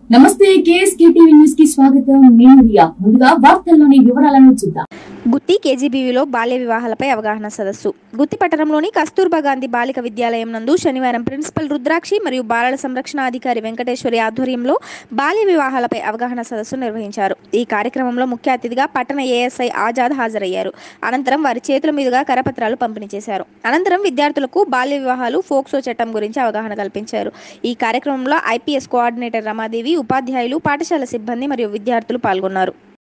నమస్తే KSK TV news కి స్వాగతం నేను రియా ముందుగా వార్తల్లోని వివరాలను చూద్దాం గుత్తి కేజీబీవీలో బాల్య వివాహాలపై అవగాహన సదస్సు గుత్తి పట్టణంలోని కస్తూర్బా గాంధీ బాలిక విద్యాలయం నందు శనివారం ప్రిన్సిపల్ రుద్రాక్షి మరియు బాలల సంరక్షణ అధికారి వెంకటేశ్వరి ఆధ్వర్యంలో బాల్య వివాహాలపై అవగాహన సదస్సు నిర్వహించారు ఈ కార్యక్రమంలో ముఖ్య అతిథిగా పట్టణ ఏఎస్ఐ ఆజాద్ హాజరయ్యారు అనంతరం వారి చేతుల మీదుగా కరపత్రాలు పంపిణీ చేశారు అనంతరం విద్యార్థులకు బాల్య వివాహాలు ఫోక్సో చట్టం గురించి అవగాహన కల్పించారు ఈ కార్యక్రమంలో ఐపీఎస్ కోఆర్డినేటర్ రమాదేవి ఉపాధ్యాయులు పాఠశాల సిబ్బంది మరియు విద్యార్థులు పాల్గొన్నారు